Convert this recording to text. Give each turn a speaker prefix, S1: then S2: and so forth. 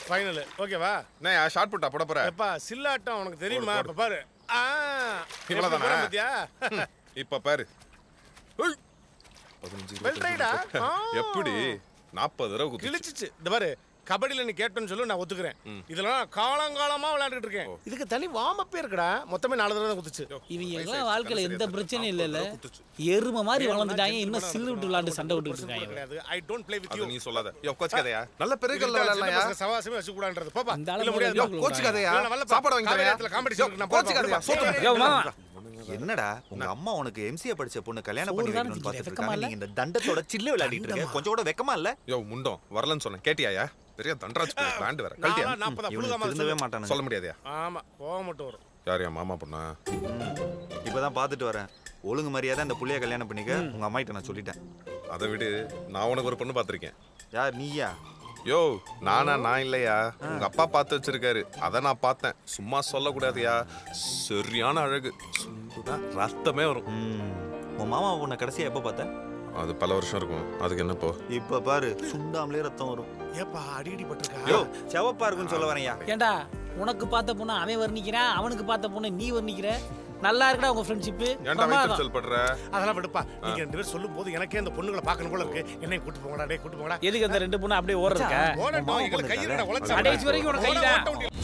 S1: Final ஓகேவா
S2: என்ன short புட்டா போட போற
S1: எப்பா சில்லாட்டம் உனக்கு தெரியுமா இப்ப பாரு ஆ எப்படி
S2: இவ்வளவுதானா?
S1: போறேன் பாத்தியா
S2: இப்ப பாரு ஏய். பதினஞ்சு,
S1: Well tried ஆ?
S2: இருபத்தஞ்சு,
S1: ஆ.
S2: எப்படி நாற்பது தடவை குதிச்சு
S1: கிழிச்சிச்சு இந்த பாரு கபடியில நீ கேட்டேன்னு சொல்லு நான் ஒத்துக்கிறேன் இதெல்லாம் காலங்காலமா விளையாண்டுட்டு இருக்கேன் இதுக்கு தனி வார்ம் இருக்குடா மொத்தமே நாலு தடவை தான் குத்துச்சு
S3: இவங்க எல்லாம் வாழ்க்கையில எந்த பிரச்சனையும் இல்லைல்ல எருமை மாதிரி வளர்ந்துட்டாங்க இன்னும் சில்லு விட்டு விளாண்டு சண்டை விட்டுட்டு இருக்காங்க
S1: கிடையாது I don't play with you
S2: அது நீ சொல்லாத யோ கோச் கதையா நல்ல பெரிய கல்ல விளையாடலாம்யா
S1: சவாசமே வச்சு கூடான்றது போப்பா
S3: இந்த ஆளு
S1: இல்ல முடியாது
S3: முதல்ல
S2: கோச் கதையா
S1: இல்ல, வரலப்பா.
S2: சாப்பாடு வாங்கி தரையா
S1: காவிரி காம்படிஷன் நான்
S2: கோச்
S1: போறேன்,
S2: கதையா
S1: போறேன்.
S2: சோத்து
S3: யோ, மாமா.
S4: என்னடா உங்க அம்மா உனக்கு எம்சிஏ படிச்ச பொண்ணு கல்யாணம்
S3: சோறு
S4: பண்ணி
S3: தானே
S4: வைக்கணும்னு
S3: திங்கிற,
S4: பார்த்துட்டு
S3: வெக்கமா
S4: இருக்காங்க
S3: இல்ல?
S4: நீங்க இந்த தண்டத்தோட சில்லு விளையாடிட்டு இருக்க கொஞ்சம் கூட வெக்கமா இல்ல
S2: யோ முண்டம் வரலன்னு சொன்னேன் கேட்டியாயா பெரிய தண்டராஜ் பேண்ட் வேற கழட்டியா
S1: நாலா நாற்பதா
S4: இவனுக்கு
S1: புழுகாம
S4: திருந்தவே
S1: சொல்லு.
S4: மாட்டானுங்க
S2: சொல்ல முடியாதயா
S1: ஆமா கோவம் மட்டும் வரும்
S2: யார் என் மாமா பொண்ணா
S4: இப்பதான் பார்த்துட்டு வரேன் ஒழுங்கு மரியாதை அந்த புள்ளைய கல்யாணம் பண்ணிக்க உங்க அம்மாயிட்ட நான் சொல்லிட்டேன்
S2: அதை விடு நான் உனக்கு ஒரு பொண்ணு பார்த்திருக்கேன்
S4: யார் நீயா
S2: யோ நானா நான் இல்லையா உங்க அப்பா பார்த்து வச்சிருக்காரு அதை நான் பார்த்தேன் சும்மா சொல்லக்கூடாதுயா சரியான அழகு சுண்டுனா ரத்தமே வரும்
S4: ம். உன் மாமா பொண்ணை கடைசியா எப்ப பார்த்த
S2: அது பல வருஷம் இருக்கும் அதுக்கு என்ன இப்போ
S4: இப்ப பாரு சுண்டாமலே ரத்தம் வரும்
S1: ஏப்பா அடிக்கடி பட்டிருக்கா
S4: யோ செவப்பா இருக்குன்னு சொல்ல வரேன்யா
S3: ஏண்டா உனக்கு பார்த்த பொண்ணு அவன் வர்ணிக்கிறான் அவனுக்கு பார்த்த பொண்ணு நீ வர்ணிக்கிற நல்லா இருக்குடா உங்க ஃப்ரெண்ட்ஷிப்பு
S2: ஏன்டா வைத்தறிச்சல் படுற
S1: அதெல்லாம் விடுப்பா நீங்க ரெண்டு பேரும் சொல்லும் போது எனக்கே அந்த பொண்ணுங்களை பார்க்கணும் போல இருக்கு என்னையும் கூட்டு போங்கடா டேய் கூட்டு போங்கடா
S3: எதுக்கு அந்த ரெண்டு பொண்ணு அப்படியே ஓடுறதுக்கா
S1: ஓடட்டும் எங்களுக்கு கை இல்லடா உழைச்சா
S3: கடைசி வரைக்கும் உனக்கு கைதான்.
S1: ஓட ஓட்ட முடியும்.